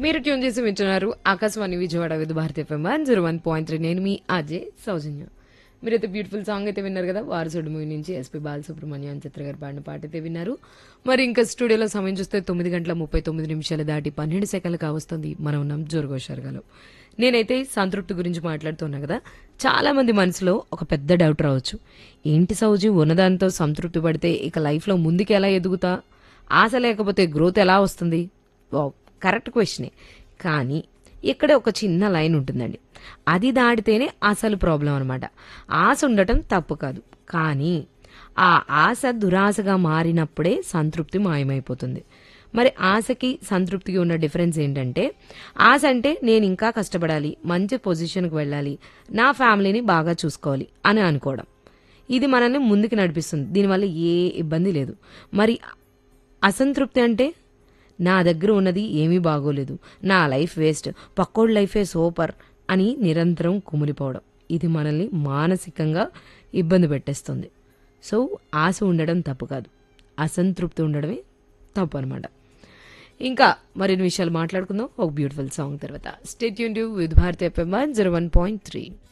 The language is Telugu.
మీరు ట్యూన్ చేసి వింటున్నారు Akashvani Vijayawada with Bharati FM one zero one point three నేను మీ అజయ్ సౌజన్య మీరైతే బ్యూటిఫుల్ సాంగ్ అయితే విన్నారు కదా వారసుడు మూవీ నుంచి ఎస్పి బాలసుబ్రహ్మణ్యం చిత్ర గారి పాడిన పాట అయితే విన్నారు మరి ఇంకా స్టూడియోలో సమయం చూస్తే తొమ్మిది గంటల ముప్పై తొమ్మిది నిమిషాలు దాటి పన్నెండు సెకండ్లు కావస్తుంది మనం ఉన్నాం జోరుగోషర్గాలో నేనైతే సంతృప్తి గురించి మాట్లాడుతున్నా కదా చాలా మంది మనసులో ఒక పెద్ద డౌట్ రావచ్చు ఏంటి సౌజీ ఉన్నదాంతో సంతృప్తి పడితే ఇక లైఫ్లో ముందుకు ఎలా ఎదుగుతా ఆశ లేకపోతే గ్రోత్ ఎలా వస్తుంది వావ్, కరెక్ట్ క్వశ్చనే కానీ ఇక్కడ ఒక చిన్న లైన్ ఉంటుందండి అది దాటితేనే అసలు ప్రాబ్లం అనమాట ఆశ ఉండటం తప్పు కాదు కానీ ఆ ఆశ దురాశగా మారినప్పుడే సంతృప్తి మాయమైపోతుంది మరి ఆశకి సంతృప్తికి ఉన్న డిఫరెన్స్ ఏంటంటే ఆశ అంటే నేను ఇంకా కష్టపడాలి మంచి పొజిషన్కి వెళ్ళాలి నా ఫ్యామిలీని బాగా చూసుకోవాలి అని అనుకోవడం ఇది మనల్ని ముందుకు నడిపిస్తుంది దీనివల్ల ఏ ఇబ్బంది లేదు మరి అసంతృప్తి అంటే నా దగ్గర ఉన్నది ఏమీ బాగోలేదు నా లైఫ్ వేస్ట్ పక్కోడి లైఫే సూపర్ అని నిరంతరం కుమిలిపోవడం ఇది మనల్ని మానసికంగా ఇబ్బంది పెట్టేస్తుంది సో ఆశ ఉండడం తప్పు కాదు అసంతృప్తి ఉండడమే తప్పు అనమాట ఇంకా మరిన్ని విషయాలు మాట్లాడుకుందాం ఒక బ్యూటిఫుల్ సాంగ్ తర్వాత స్టేట్ యూన్ with Bharati FM one zero one point three